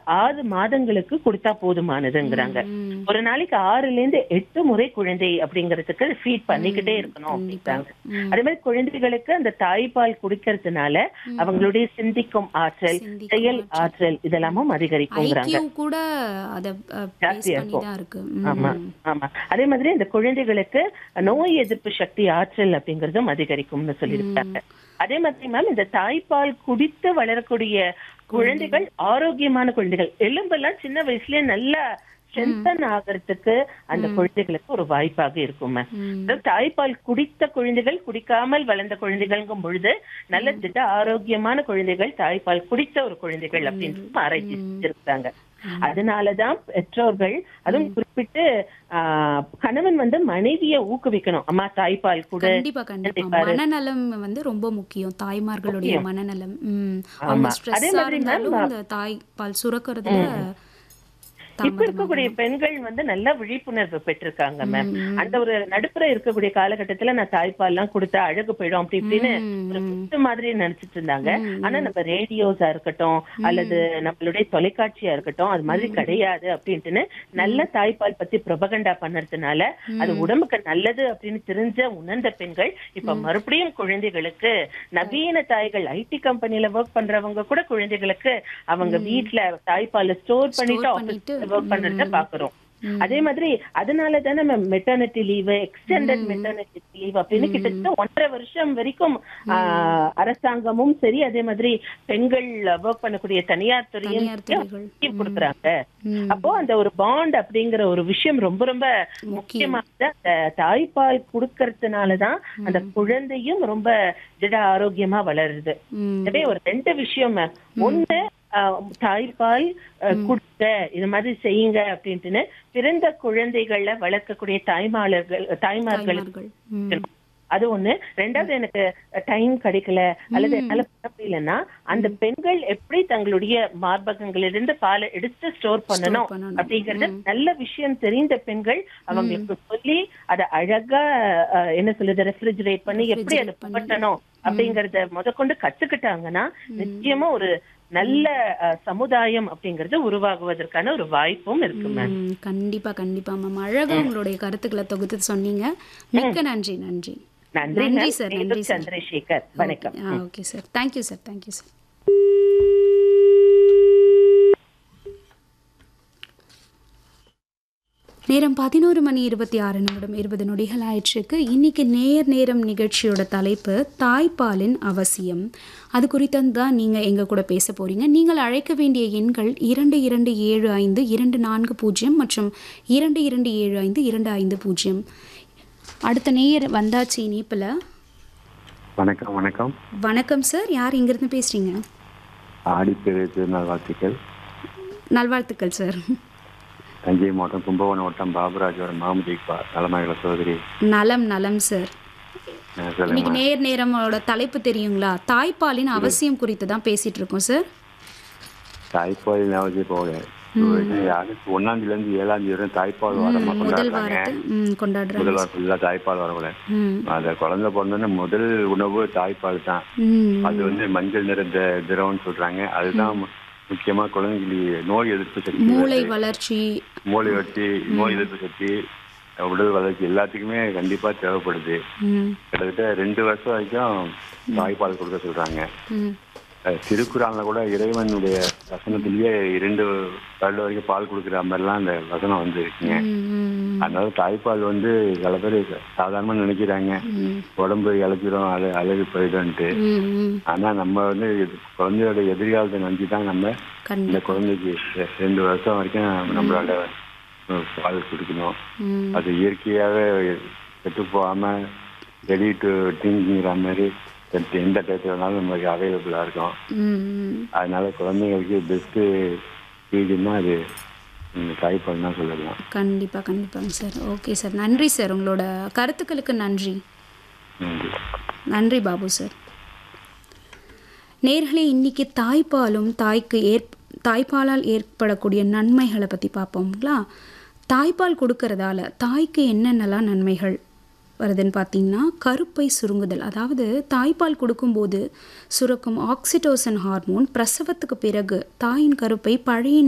ஆறு மாதங்களுக்கு கொடுத்தா போதுமானதுங்கிறாங்க ம். ஒரு நாளைக்கு ஆறுல இருந்து எட்டு முறை குழந்தை அப்படிங்கறதுக்கு ஃபீட் பண்ணிக்கிட்டே இருக்கணும் கண்டிப்பா. அப்படிங்கிறாங்க ம். அதே மாதிரி குழந்தைகளுக்கு அந்த தாய்ப்பால் குடிக்கிறதுனால அவங்களுடைய சிந்திக்கும் ஆற்றல் சிந்திக்கும் செயல் ஆற்றல் இதெல்லாமும் அதிகரிக்குங்கிறாங்க ஐக்கியம் கூட அத பேஸ் ஜாஸ்தியா பண்ணி இருக்கும். தான் இருக்கு ஆமா ம். ஆமா அதே மாதிரி இந்த குழந்தைகளுக்கு நோய் எதிர்ப்பு சக்தி ஆற்றல் அப்படிங்கறதும் அதிகரிக்கும்னு சொல்லியிருக்காங்க அதே மாதிரி மேம் இந்த தாய்ப்பால் குடித்து வளரக்கூடிய குழந்தைகள் ஆரோக்கியமான குழந்தைகள் எலும்பெல்லாம் சின்ன வயசுலயே நல்லா ஸ்ட்ரென்தன் ஆகிறதுக்கு அந்த குழந்தைகளுக்கு ஒரு வாய்ப்பாக இருக்கும் மேம் ம். அதாவது தாய்ப்பால் குடித்த குழந்தைகள் குடிக்காமல் வளர்ந்த குழந்தைகள்ங்கும் பொழுது நல்ல திட்ட ஆரோக்கியமான குழந்தைகள் தாய்ப்பால் குடித்த ஒரு குழந்தைகள் அப்படின்னு ஆராய்ச்சி செஞ்சிருக்காங்க அதனாலதான் பெற்றோர்கள் அதுவும் குறிப்பிட்டு ஆஹ், கணவன் வந்து மனைவியை ஊக்குவிக்கணும் அம்மா தாய்ப்பால் கூட கண்டிப்பா கண்டிப்பா மனநலம் வந்து ரொம்ப முக்கியம் தாய்மார்களுடைய மனநலம் ம். அவங்க ஆமா. அதே ஸ்ட்ரெஸ்ஸா மாதிரி இருந்தாலும் இந்த தாய்ப்பால் சுரக்கிறதுல இப்ப இருக்கக்கூடிய பெண்கள் வந்து நல்ல விழிப்புணர்வு பெற்றிருக்காங்க மேம் அந்த ஒரு நடுப்புற இருக்கக்கூடிய காலகட்டத்துல நான் தாய்ப்பால் எல்லாம் கொடுத்தா அழகு போயிடும் அப்படி இப்படின்னு ஒரு குத்து மாதிரி நினைச்சிட்டு இருந்தாங்க ஆனா நம்ம ரேடியோஸா இருக்கட்டும் அல்லது நம்மளுடைய தொலைக்காட்சியா இருக்கட்டும் அது மாதிரி கிடையாது அப்படின்ட்டுன்னு நல்ல தாய்ப்பால் பத்தி பிரபகண்டா பண்ணறதுனால அது உடம்புக்கு நல்லது அப்படின்னு தெரிஞ்ச உணர்ந்த பெண்கள் இப்ப மறுபடியும் குழந்தைகளுக்கு நவீன தாய்கள் ஐடி கம்பெனில ஒர்க் பண்றவங்க கூட குழந்தைகளுக்கு அவங்க வீட்ல தாய்ப்பாலை ஸ்டோர் பண்ணிட்டு பண்ணிட்டு, ஆபீஸ்ல ஒர்க் பண்றத பாக்குறோம் அதே மாதிரி அதனால தான் நம்ம maternity leave extended maternity leave அப்படின்னு கிட்டத்தட்ட ஒன்றரை வருஷம் வரைக்கும் ஆஹ், அரசாங்கமும் சரி அதே மாதிரி பெண்கள் ஒர்க் பண்ணக்கூடிய தனியார் துறையும் தனியார் துறைகள். leave கொடுக்குறாங்க ம். அப்போ அந்த ஒரு பாண்ட் அப்படிங்கிற ஒரு விஷயம் ரொம்ப ரொம்ப முக்கியமானது அந்த தாய்ப்பால் கொடுக்கறதுனாலதான் அந்த குழந்தையும் ரொம்ப திட ஆரோக்கியமா வளருது ம். எனவே ஒரு ரெண்டு விஷயம் ma'am. ஒண்ணு ஆஹ், தாய்ப்பால் ஆஹ், கொடுங்க இது மாதிரி செய்யுங்க அப்படின்ட்டுன்னு பிறந்த குழந்தைகளை வளர்க்கக்கூடிய தாய்மாளர்கள் தாய்மார்களுக்கு தாய்மார்கள் ம். அது ஒண்ணு ரெண்டாவது எனக்கு டைம் கிடைக்கல அல்லது என்னால பண்ண முடியலன்னா அந்த பெண்கள் எப்படி தங்களுடைய மார்பகங்களிலிருந்து பாலை எடுத்து ஸ்டோர் பண்ணணும் பண்ணணும். அப்படிங்கறது நல்ல விஷயம் தெரிந்த பெண்கள் அவங்களுக்கு சொல்லி அதை அழகா அஹ், என்ன சொல்லுது ரெஃப்ரிஜரேட் பண்ணி எப்படி அதை புகட்டணும் அப்படிங்கறத முதற்கொண்டு கத்துக்கிட்டாங்கன்னா நிச்சயமா ஒரு நல்ல அஹ், சமுதாயம் அப்படிங்கறது உருவாகுவதற்கான ஒரு வாய்ப்பும் இருக்கு மேம் ம், கண்டிப்பா கண்டிப்பா மேம் அழகா உங்களுடைய கருத்துக்களை தொகுத்து சொன்னீங்க மிக்க நன்றி நன்றி நன்றி நன்றி ma'am. சார் மேலும் நன்றி சார் சந்திரசேகர் வணக்கம் ஆ okay sir thank you sir thank you sir நேரம் பதினோரு மணி இருபத்தி ஆறு நிமிடம் இருபது நொடிகள் ஆயிற்றுக்கு இன்னைக்கு நேர் நேரம் நிகழ்ச்சியோட தலைப்பு தாய்ப்பாலின் அவசியம் அது குறித்து தான் நீங்கள் எங்கள் கூட பேச போறீங்க நீங்கள் அழைக்க வேண்டிய எண்கள் இரண்டு இரண்டு ஏழு ஐந்து இரண்டு நான்கு பூஜ்ஜியம் மற்றும் இரண்டு இரண்டு ஏழு ஐந்து இரண்டு ஐந்து பூஜ்ஜியம் அடுத்த நேயர் வந்தாச்சு இனிப்பில் வணக்கம் வணக்கம் வணக்கம் சார் யார் இங்கிருந்து பேசுறீங்க ஆடிப்பெரு திருநாள் வாழ்த்துக்கள் நல்வாழ்த்துக்கள் சார் தஞ்சை மாவட்டம் கும்பகோணம் வட்டம் பாபுராஜோட மாமதி தலைமகள சோதரி நலம் நலம் சார் அஹ் சொல்லுங்க இன்னைக்கு நேர் நேரமோட தலைப்பு தெரியுங்களா தாய்ப்பாலின் அவசியம் குறித்து தான் பேசிட்டு இருக்கோம் சார் தாய்ப்பால் ஞாபகம் போக ஆகஸ்ட் ஒன்னாம் தேதியில இருந்து ஏழாம் தேதி வரை தாய்ப்பால் வாரமா முதல் கொண்டாடுறாங்க வாரத்தை ம், கொண்டாடுறாங்க முதல் வாரம் ஃபுல்லா தாய்ப்பால் வரவுல ம் அந்த குழந்தை பிறந்தோடனே முதல் உணவு தாய்ப்பால் தான் ம் அது வந்து மஞ்சள் நிற தி- திரவம்னு சொல்றாங்க அதுதான் மு- முக்கியமா குழந்தைங்களுக்கு நோய் எதிர்ப்பு சக்தி மூளை வளர்ச்சி மூளை வச்சு நோய் எதிர்ப்பு சக்தி உடல் வளர்ச்சி எல்லாத்துக்குமே கண்டிப்பா தேவைப்படுது ம் கிட்டத்தட்ட ரெண்டு வருஷம் வரைக்கும் தாய்ப்பால் கொடுக்க சொல்றாங்க ம் அஹ் திருக்குறான்ல கூட இறைவனுடைய வசனத்திலேயே இரண்டு வருடம் வரைக்கும் பால் கொடுக்குற மாதிரிலாம் அந்த வசனம் வந்து இருக்குங்க ம், ம், அதனால தாய்ப்பால் வந்து சில பேர் சாதாரணமா நினைக்கிறாங்க ம், உடம்பு இழச்சிடும் அழ அழகு போயிடும்ட்டு ம், ம். ஆனா நம்ம வந்து இது- குழந்தையோட எதிர்காலத்தை நினைச்சு தான் நம்ம இந்த கண்டிப்பா குழந்தைக்கு ரெ- ரெண்டு வருஷம் வரைக்கும் நம்மளால அஹ், பால் குடிக்கணும் ம் அது இயற்கையாகவே கெட்டு போகாம ரெடி டு ட்ரிங்கிற மாதிரி எந்த- எந்த டயத்துல வேணாலும் நமக்கு அவைலபிளா இருக்கும் ம், ம். அதனால குழந்தைங்களுக்கு பெஸ்ட்டு ஃபீடுன்னா அது இந்த தாய்ப்பால் தான் சொல்லலாம் கண்டிப்பா கண்டிப்பாங்க சார் ஓகே சார் நன்றி சார் உங்களோட கருத்துக்களுக்கு நன்றி நன்றி நன்றி பாபு சார் நேர்களே இன்னைக்கு தாய்ப்பாலும் தாய்க்கு ஏற் தாய்ப்பாலால் ஏற்படக்கூடிய நன்மைகளை பற்றி பார்ப்போங்களா தாய்ப்பால் கொடுக்கறதால தாய்க்கு என்னென்னலாம் நன்மைகள் வருதுன்னு பார்த்தீங்கன்னா கருப்பை சுருங்குதல் அதாவது தாய்ப்பால் கொடுக்கும்போது சுரக்கும் ஆக்சிடோசன் ஹார்மோன் பிரசவத்துக்கு பிறகு தாயின் கருப்பை பழைய